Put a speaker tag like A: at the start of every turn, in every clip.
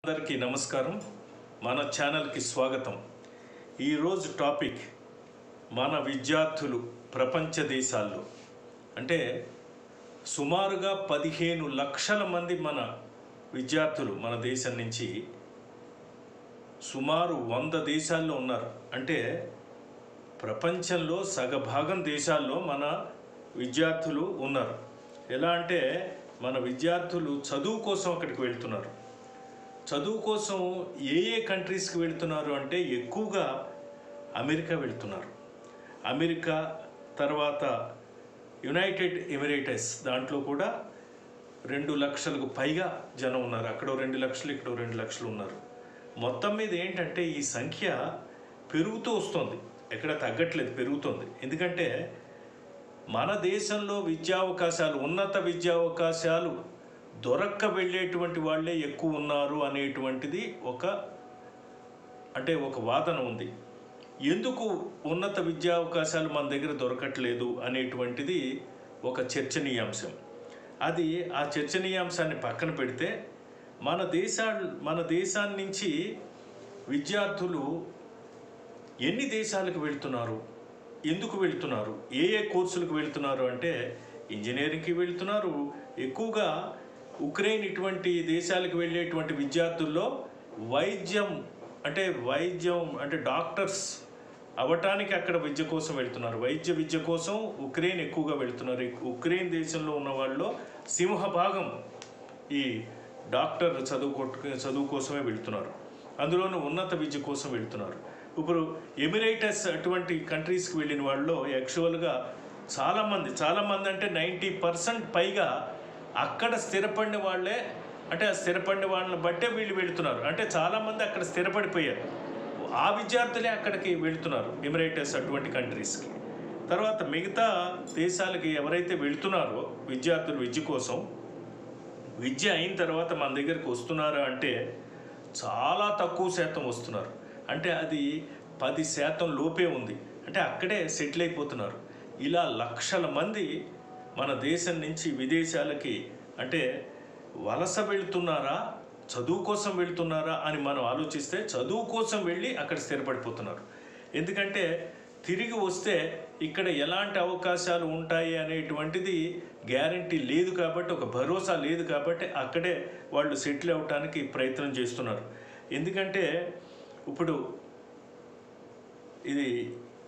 A: అందరికీ నమస్కారం మన ఛానల్కి స్వాగతం ఈరోజు టాపిక్ మన విద్యార్థులు ప్రపంచ దేశాల్లో అంటే సుమారుగా పదిహేను లక్షల మంది మన విద్యార్థులు మన దేశం నుంచి సుమారు వంద దేశాల్లో ఉన్నారు అంటే ప్రపంచంలో సగభాగం దేశాల్లో మన విద్యార్థులు ఉన్నారు ఎలా అంటే మన విద్యార్థులు చదువు కోసం అక్కడికి వెళ్తున్నారు చదువు కోసం ఏ ఏ కంట్రీస్కి వెళ్తున్నారు అంటే ఎక్కువగా అమెరికా వెళ్తున్నారు అమెరికా తర్వాత యునైటెడ్ ఎమిరేటస్ దాంట్లో కూడా రెండు లక్షలకు పైగా జనం ఉన్నారు అక్కడో రెండు లక్షలు ఇక్కడో రెండు లక్షలు ఉన్నారు మొత్తం మీద ఏంటంటే ఈ సంఖ్య పెరుగుతూ వస్తుంది ఎక్కడ తగ్గట్లేదు పెరుగుతుంది ఎందుకంటే మన దేశంలో విద్యా అవకాశాలు ఉన్నత విద్యా అవకాశాలు దొరక్క వెళ్ళేటువంటి వాళ్ళే ఎక్కువ ఉన్నారు అనేటువంటిది ఒక అంటే ఒక వాదన ఉంది ఎందుకు ఉన్నత విద్యా అవకాశాలు మన దగ్గర దొరకట్లేదు అనేటువంటిది ఒక చర్చనీయాంశం అది ఆ చర్చనీయాంశాన్ని పక్కన పెడితే మన దేశా మన దేశాన్ని నుంచి విద్యార్థులు ఎన్ని దేశాలకు వెళ్తున్నారు ఎందుకు వెళ్తున్నారు ఏ ఏ కోర్సులకు వెళ్తున్నారు అంటే ఇంజనీరింగ్కి వెళ్తున్నారు ఎక్కువగా ఉక్రెయిన్ ఇటువంటి దేశాలకు వెళ్ళేటువంటి విద్యార్థుల్లో వైద్యం అంటే వైద్యం అంటే డాక్టర్స్ అవటానికి అక్కడ విద్య కోసం వెళ్తున్నారు వైద్య విద్య కోసం ఉక్రెయిన్ ఎక్కువగా వెళ్తున్నారు ఈ ఉక్రెయిన్ దేశంలో ఉన్న వాళ్ళలో సింహభాగం ఈ డాక్టర్ చదువు కొట్టు చదువు కోసమే వెళ్తున్నారు అందులోనూ ఉన్నత విద్య కోసం వెళ్తున్నారు ఇప్పుడు ఎమిరేటస్ అటువంటి కంట్రీస్కి వెళ్ళిన వాళ్ళలో యాక్చువల్గా చాలామంది చాలామంది అంటే నైంటీ పర్సెంట్ పైగా అక్కడ స్థిరపడిన వాళ్ళే అంటే ఆ స్థిరపడిన వాళ్ళని బట్టే వీళ్ళు వెళ్తున్నారు అంటే చాలామంది అక్కడ స్థిరపడిపోయారు ఆ విద్యార్థులే అక్కడికి వెళ్తున్నారు ఎమిరేటస్ అటువంటి కంట్రీస్కి తర్వాత మిగతా దేశాలకి ఎవరైతే వెళ్తున్నారో విద్యార్థులు విద్య కోసం విద్య అయిన తర్వాత మన దగ్గరికి వస్తున్నారా అంటే చాలా తక్కువ శాతం వస్తున్నారు అంటే అది పది శాతం లోపే ఉంది అంటే అక్కడే సెటిల్ అయిపోతున్నారు ఇలా లక్షల మంది మన దేశం నుంచి విదేశాలకి అంటే వలస వెళ్తున్నారా చదువు కోసం వెళ్తున్నారా అని మనం ఆలోచిస్తే చదువు కోసం వెళ్ళి అక్కడ స్థిరపడిపోతున్నారు ఎందుకంటే తిరిగి వస్తే ఇక్కడ ఎలాంటి అవకాశాలు ఉంటాయి అనేటువంటిది గ్యారంటీ లేదు కాబట్టి ఒక భరోసా లేదు కాబట్టి అక్కడే వాళ్ళు సెటిల్ అవ్వటానికి ప్రయత్నం చేస్తున్నారు ఎందుకంటే ఇప్పుడు ఇది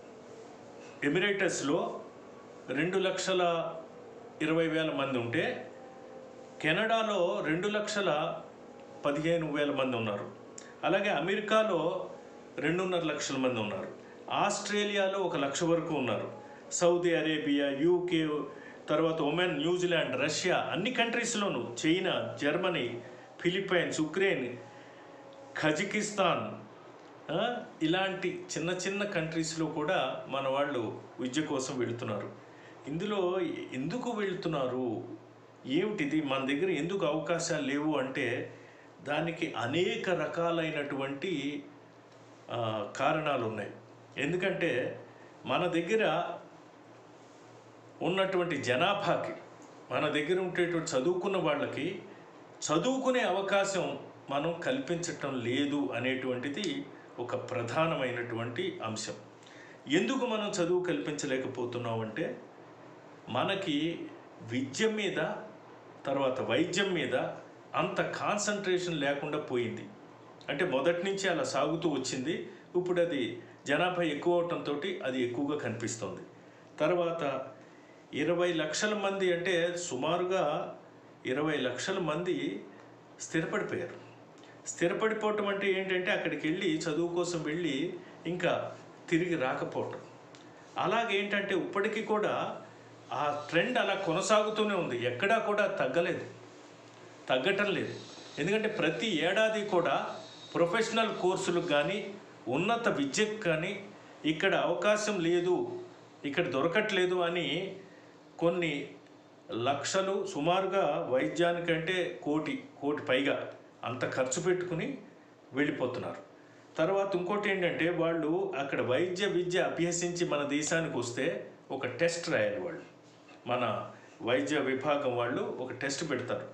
A: ఎమిరేటస్లో రెండు లక్షల ఇరవై వేల మంది ఉంటే కెనడాలో రెండు లక్షల పదిహేను వేల మంది ఉన్నారు అలాగే అమెరికాలో రెండున్నర లక్షల మంది ఉన్నారు ఆస్ట్రేలియాలో ఒక లక్ష వరకు ఉన్నారు సౌదీ అరేబియా యూకే తర్వాత ఒమెన్ న్యూజిలాండ్ రష్యా అన్ని కంట్రీస్లోనూ China Germany Philippines Ukraine Kazakhstan ఆ, ఇలాంటి చిన్న చిన్న కంట్రీస్లో కూడా మన వాళ్ళు విద్య కోసం వెళుతున్నారు ఇందులో ఎందుకు వెళ్తున్నారు ఏమిటిది మన దగ్గర ఎందుకు అవకాశాలు లేవు అంటే దానికి అనేక రకాలైనటువంటి ఆ, కారణాలు ఉన్నాయి ఎందుకంటే మన దగ్గర ఉన్నటువంటి జనాభాకి మన దగ్గర ఉండేటువంటి చదువుకున్న వాళ్ళకి చదువుకునే అవకాశం మనం కల్పించటం లేదు అనేటువంటిది ఒక ప్రధానమైనటువంటి అంశం ఎందుకు మనం చదువు కల్పించలేకపోతున్నాం అంటే మనకి విద్య మీద తర్వాత వైద్యం మీద అంత కాన్సన్ట్రేషన్ లేకుండా పోయింది అంటే మొదటి నుంచి అలా సాగుతూ వచ్చింది ఇప్పుడు అది జనాభా ఎక్కువ అవటంతో అది ఎక్కువగా కనిపిస్తుంది తర్వాత ఇరవై లక్షల మంది అంటే సుమారుగా ఇరవై లక్షల మంది స్థిరపడిపోయారు స్థిరపడిపోవటం అంటే ఏంటంటే అక్కడికి వెళ్ళి చదువు కోసం వెళ్ళి ఇంకా తిరిగి రాకపోవటం అలాగేంటంటే ఇప్పటికీ కూడా ఆ ట్రెండ్ అలా కొనసాగుతూనే ఉంది ఎక్కడా కూడా తగ్గలేదు తగ్గటం లేదు ఎందుకంటే ప్రతి ఏడాది కూడా ప్రొఫెషనల్ కోర్సులకు కానీ ఉన్నత విద్యకు కానీ ఇక్కడ అవకాశం లేదు ఇక్కడ దొరకట్లేదు అని కొన్ని లక్షలు సుమారుగా వైద్యానికంటే కోటి కోటి పైగా అంత ఖర్చు పెట్టుకుని వెళ్ళిపోతున్నారు తర్వాత ఇంకోటి ఏంటంటే వాళ్ళు అక్కడ వైద్య విద్య అభ్యసించి మన దేశానికి వస్తే ఒక టెస్ట్ రాయాలి వాళ్ళు మన వైద్య విభాగం వాళ్ళు ఒక టెస్ట్ పెడతారు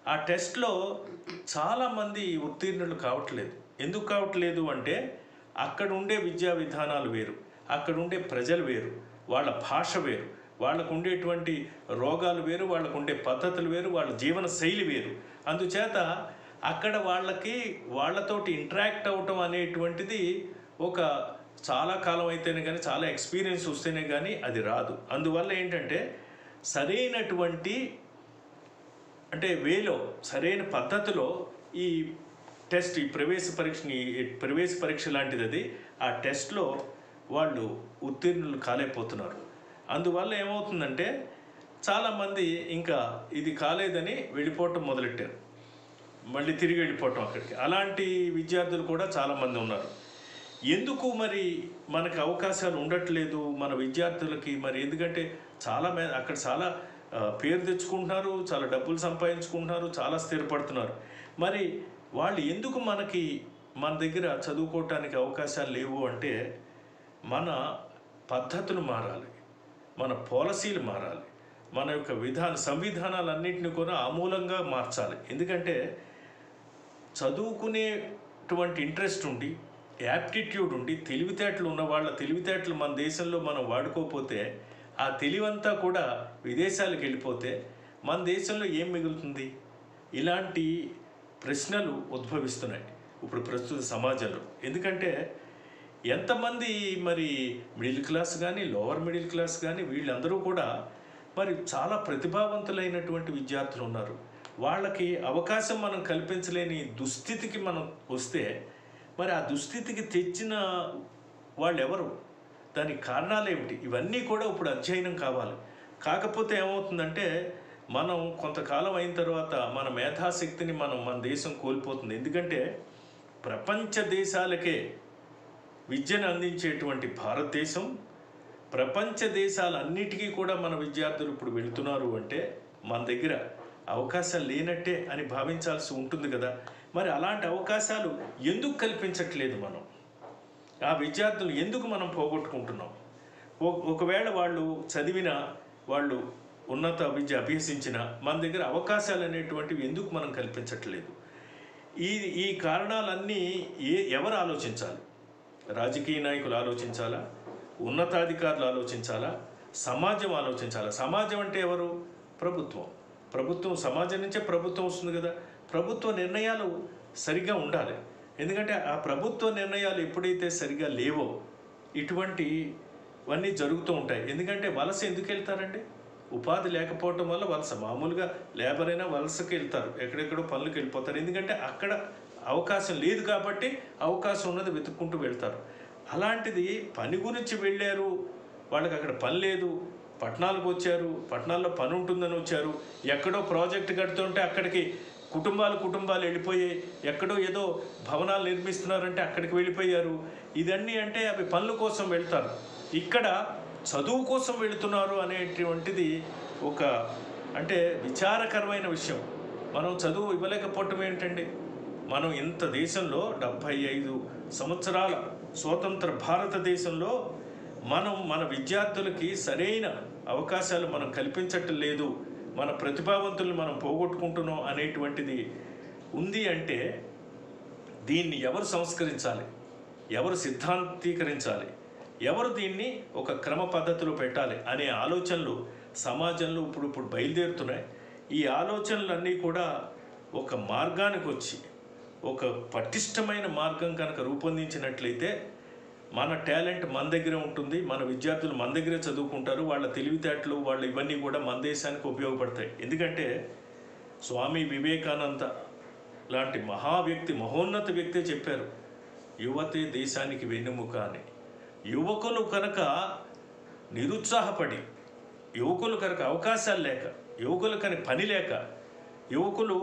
A: ఆ టెస్ట్లో చాలామంది ఉత్తీర్ణులు కావట్లేదు ఎందుకు కావట్లేదు అంటే అక్కడ ఉండే విద్యా విధానాలు వేరు అక్కడ ఉండే ప్రజలు వేరు వాళ్ళ భాష వేరు వాళ్ళకు ఉండేటువంటి రోగాలు వేరు వాళ్ళకు ఉండే పద్ధతులు వేరు వాళ్ళ జీవన శైలి వేరు అందుచేత అక్కడ వాళ్ళకి వాళ్ళతోటి ఇంటరాక్ట్ అవ్వటం అనేటువంటిది ఒక చాలా కాలం అయితేనే కానీ చాలా ఎక్స్పీరియన్స్ వస్తేనే కానీ అది రాదు అందువల్ల ఏంటంటే సరైనటువంటి అంటే వేలో సరైన పద్ధతిలో ఈ టెస్ట్ ఈ ప్రవేశ పరీక్షని ఈ ప్రవేశ పరీక్ష లాంటిది అది ఆ టెస్ట్లో వాళ్ళు ఉత్తీర్ణులు కాలేకపోతున్నారు అందువల్ల ఏమవుతుందంటే చాలామంది ఇంకా ఇది కాలేదని వెళ్ళిపోవటం మొదలెట్టారు మళ్ళీ తిరిగి వెళ్ళిపోవటం అక్కడికి అలాంటి విద్యార్థులు కూడా చాలామంది ఉన్నారు ఎందుకు మరి మనకు అవకాశాలు ఉండట్లేదు మన విద్యార్థులకి మరి ఎందుకంటే చాలా మే అక్కడ చాలా ఆ, పేరు తెచ్చుకుంటున్నారు చాలా డబ్బులు సంపాదించుకుంటున్నారు చాలా స్థిరపడుతున్నారు మరి వాళ్ళు ఎందుకు మనకి మన దగ్గర చదువుకోవటానికి అవకాశాలు లేవు అంటే మన పద్ధతులు మారాలి మన పాలసీలు మారాలి మన యొక్క విధాన సంవిధానాలన్నింటినీ కూడా ఆమూలంగా మార్చాలి ఎందుకంటే చదువుకునేటువంటి ఇంట్రెస్ట్ ఉండి యాప్టిట్యూడ్ ఉండి తెలివితేటలు ఉన్న వాళ్ళ తెలివితేటలు మన దేశంలో మనం వాడుకోకపోతే ఆ తెలివంతా కూడా విదేశాలకు వెళ్ళిపోతే మన దేశంలో ఏం మిగులుతుంది ఇలాంటి ప్రశ్నలు ఉద్భవిస్తున్నాయి ఇప్పుడు ప్రస్తుత సమాజంలో ఎందుకంటే ఎంతమంది మరి మిడిల్ క్లాస్ కానీ లోవర్ మిడిల్ క్లాస్ కానీ వీళ్ళందరూ కూడా మరి చాలా ప్రతిభావంతులైనటువంటి విద్యార్థులు ఉన్నారు వాళ్ళకి అవకాశం మనం కల్పించలేని దుస్థితికి మనం వస్తే మరి ఆ దుస్థితికి తెచ్చిన వాళ్ళు ఎవరు దానికి కారణాలు ఏమిటి ఇవన్నీ కూడా ఇప్పుడు అధ్యయనం కావాలి కాకపోతే ఏమవుతుందంటే మనం కొంతకాలం అయిన తర్వాత మన మేధాశక్తిని మనం మన దేశం కోల్పోతుంది ఎందుకంటే ప్రపంచ దేశాలకే విద్యను అందించేటువంటి భారతదేశం ప్రపంచ దేశాలన్నిటికీ కూడా మన విద్యార్థులు ఇప్పుడు వెళుతున్నారు అంటే మన దగ్గర అవకాశాలు లేనట్టే అని భావించాల్సి ఉంటుంది కదా మరి అలాంటి అవకాశాలు ఎందుకు కల్పించట్లేదు మనం ఆ విద్యార్థులు ఎందుకు మనం పోగొట్టుకుంటున్నాం ఓ- ఒకవేళ వాళ్ళు చదివిన వాళ్ళు ఉన్నత విద్య అభ్యసించిన మన దగ్గర అవకాశాలు అనేటువంటివి ఎందుకు మనం కల్పించట్లేదు ఈ ఈ కారణాలన్నీ ఏ ఎవరు ఆలోచించాలి రాజకీయ నాయకులు ఆలోచించాలా ఉన్నతాధికారులు ఆలోచించాలా సమాజం ఆలోచించాలా సమాజం అంటే ఎవరు ప్రభుత్వం ప్రభుత్వం సమాజం నుంచే ప్రభుత్వం వస్తుంది కదా ప్రభుత్వ నిర్ణయాలు సరిగ్గా ఉండాలి ఎందుకంటే ఆ ప్రభుత్వ నిర్ణయాలు ఎప్పుడైతే సరిగ్గా లేవో ఇటువంటివన్నీ జరుగుతూ ఉంటాయి ఎందుకంటే వలస ఎందుకు వెళ్తారండి ఉపాధి లేకపోవటం వల్ల వలస మామూలుగా లేబర్ అయినా వలసకి వెళ్తారు ఎక్కడెక్కడో పనులకు వెళ్ళిపోతారు ఎందుకంటే అక్కడ అవకాశం లేదు కాబట్టి అవకాశం ఉన్నది వెతుక్కుంటూ వెళ్తారు అలాంటిది పని గురించి వెళ్ళారు వాళ్ళకి అక్కడ పని లేదు పట్టణాలకు వచ్చారు పట్టణాల్లో పని ఉంటుందని వచ్చారు ఎక్కడో ప్రాజెక్ట్ కడుతుంటే అక్కడికి కుటుంబాలు కుటుంబాలు వెళ్ళిపోయాయి ఎక్కడో ఏదో భవనాలు నిర్మిస్తున్నారంటే అక్కడికి వెళ్ళిపోయారు ఇదన్నీ అంటే అవి పనుల కోసం వెళ్తారు ఇక్కడ చదువు కోసం వెళుతున్నారు అనేటువంటిది ఒక అంటే విచారకరమైన విషయం మనం చదువు ఇవ్వలేకపోవటం ఏంటండి మనం ఇంత దేశంలో డెబ్భై ఐదు సంవత్సరాల స్వతంత్ర భారతదేశంలో మనం మన విద్యార్థులకి సరైన అవకాశాలు మనం కల్పించటం లేదు మన ప్రతిభావంతుల్ని మనం పోగొట్టుకుంటున్నాం అనేటువంటిది ఉంది అంటే దీన్ని ఎవరు సంస్కరించాలి ఎవరు సిద్ధాంతీకరించాలి ఎవరు దీన్ని ఒక క్రమ పద్ధతిలో పెట్టాలి అనే ఆలోచనలు సమాజంలో ఇప్పుడు ఇప్పుడు బయలుదేరుతున్నాయి ఈ ఆలోచనలన్నీ కూడా ఒక మార్గానికి వచ్చి ఒక పటిష్టమైన మార్గం కనుక రూపొందించినట్లయితే మన టాలెంట్ మన దగ్గరే ఉంటుంది మన విద్యార్థులు మన దగ్గరే చదువుకుంటారు వాళ్ళ తెలివితేటలు వాళ్ళు ఇవన్నీ కూడా మన దేశానికి ఉపయోగపడతాయి ఎందుకంటే స్వామి వివేకానంద లాంటి మహా వ్యక్తి మహోన్నత వ్యక్తే చెప్పారు యువతే దేశానికి వెన్నెముక అని యువకులు కనుక నిరుత్సాహపడి యువకులు కనుక అవకాశాలు లేక యువకులు కనుక పని లేక యువకులు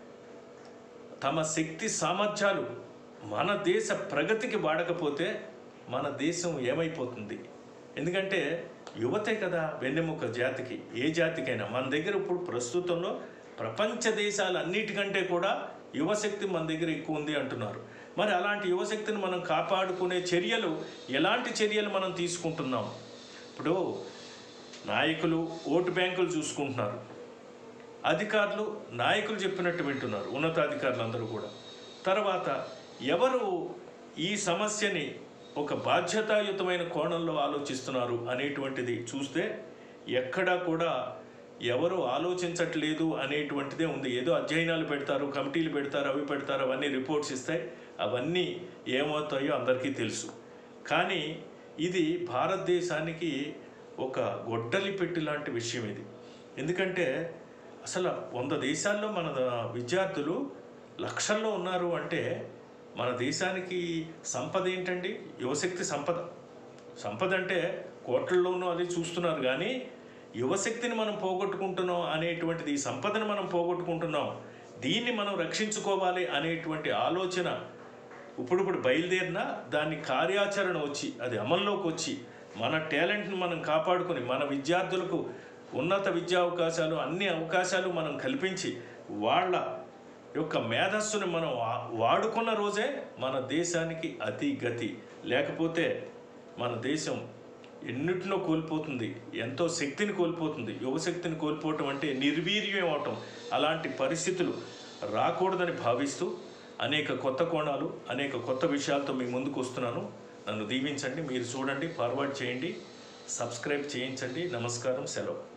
A: తమ శక్తి సామర్థ్యాలు మన దేశ ప్రగతికి వాడకపోతే మన దేశం ఏమైపోతుంది ఎందుకంటే యువతే కదా వెన్నెముక జాతికి ఏ జాతికైనా మన దగ్గర ఇప్పుడు ప్రస్తుతంలో ప్రపంచ దేశాలన్నిటికంటే కూడా యువశక్తి మన దగ్గర ఎక్కువ ఉంది అంటున్నారు మరి అలాంటి యువశక్తిని మనం కాపాడుకునే చర్యలు ఎలాంటి చర్యలు మనం తీసుకుంటున్నాం ఇప్పుడు నాయకులు ఓటు బ్యాంకులు చూసుకుంటున్నారు అధికారులు నాయకులు చెప్పినట్టు వింటున్నారు ఉన్నతాధికారులు అందరూ కూడా తర్వాత ఎవరు ఈ సమస్యని ఒక బాధ్యతాయుతమైన కోణంలో ఆలోచిస్తున్నారు అనేటువంటిది చూస్తే ఎక్కడా కూడా ఎవరు ఆలోచించట్లేదు అనేటువంటిదే ఉంది ఏదో అధ్యయనాలు పెడతారు కమిటీలు పెడతారు అవి పెడతారు అవన్నీ రిపోర్ట్స్ ఇస్తాయి అవన్నీ ఏమవుతాయో అందరికీ తెలుసు కానీ ఇది భారతదేశానికి ఒక గొడ్డలి పెట్టి లాంటి విషయం ఇది ఎందుకంటే అసలు వంద దేశాల్లో మన విద్యార్థులు లక్షల్లో ఉన్నారు అంటే మన దేశానికి సంపద ఏంటండి యువశక్తి సంపద సంపద అంటే కోట్లలోనూ అది చూస్తున్నారు కానీ యువశక్తిని మనం పోగొట్టుకుంటున్నాం అనేటువంటిది ఈ సంపదను మనం పోగొట్టుకుంటున్నాం దీన్ని మనం రక్షించుకోవాలి అనేటువంటి ఆలోచన ఇప్పుడిప్పుడు బయలుదేరినా దాన్ని కార్యాచరణ వచ్చి అది అమల్లోకి వచ్చి మన టాలెంట్ని మనం కాపాడుకొని మన విద్యార్థులకు ఉన్నత విద్యా అవకాశాలు అన్ని అవకాశాలు మనం కల్పించి వాళ్ళ యొక్క మేధస్సుని మనం వా- వాడుకున్న రోజే మన దేశానికి అతి గతి లేకపోతే మన దేశం ఎన్నిటినో కోల్పోతుంది ఎంతో శక్తిని కోల్పోతుంది యువశక్తిని కోల్పోవటం అంటే నిర్వీర్యం అవటం అలాంటి పరిస్థితులు రాకూడదని భావిస్తూ అనేక కొత్త కోణాలు అనేక కొత్త విషయాలతో మీ ముందుకు వస్తున్నాను నన్ను దీవించండి మీరు చూడండి ఫార్వర్డ్ చేయండి సబ్స్క్రైబ్ చేయించండి నమస్కారం సెలవు